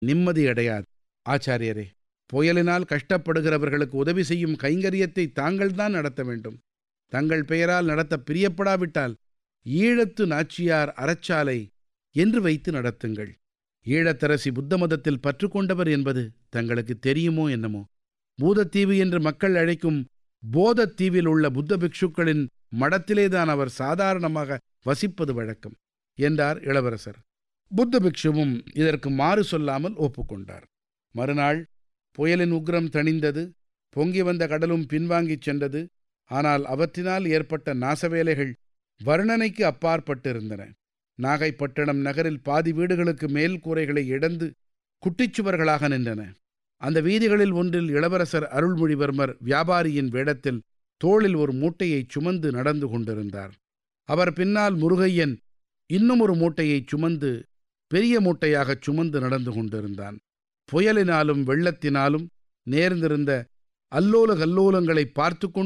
நிம்மதியடையாது ஆச்சாரியரே புயலினால் கஷ்டப்படுகிறவர்களுக்கு உதவி செய்யும் கைங்கரியத்தை தாங்கள்தான் நடத்த வேண்டும் தங்கள் பெயரால் நடத்த பிரியப்படாவிட்டால் ஈழத்து நாச்சியார் அறச்சாலை என்று வைத்து நடத்துங்கள் ஈழத்தரசி புத்த மதத்தில் பற்று கொண்டவர் என்பது தங்களுக்கு தெரியுமோ என்னமோ பூதத்தீவு என்று மக்கள் அழைக்கும் போதத்தீவில் உள்ள புத்த பிக்ஷுக்களின் மடத்திலேதான் அவர் சாதாரணமாக வசிப்பது வழக்கம் என்றார் இளவரசர் புத்த பிக்ஷுவும் இதற்கு மாறு சொல்லாமல் ஒப்புக்கொண்டார் மறுநாள் புயலின் உக்ரம் தணிந்தது பொங்கி வந்த கடலும் பின்வாங்கிச் சென்றது ஆனால் அவற்றினால் ஏற்பட்ட நாசவேலைகள் வர்ணனைக்கு அப்பாற்பட்டிருந்தன நாகைப்பட்டினம் நகரில் பாதி வீடுகளுக்கு மேல் கூரைகளை இழந்து குட்டிச்சுவர்களாக நின்றன அந்த வீதிகளில் ஒன்றில் இளவரசர் அருள்மொழிவர்மர் வியாபாரியின் வேடத்தில் தோளில் ஒரு மூட்டையைச் சுமந்து நடந்து கொண்டிருந்தார் அவர் பின்னால் முருகையன் இன்னும் ஒரு மூட்டையைச் சுமந்து பெரிய மூட்டையாகச் சுமந்து நடந்து கொண்டிருந்தான் புயலினாலும் வெள்ளத்தினாலும் நேர்ந்திருந்த அல்லோல கல்லோலங்களை பார்த்து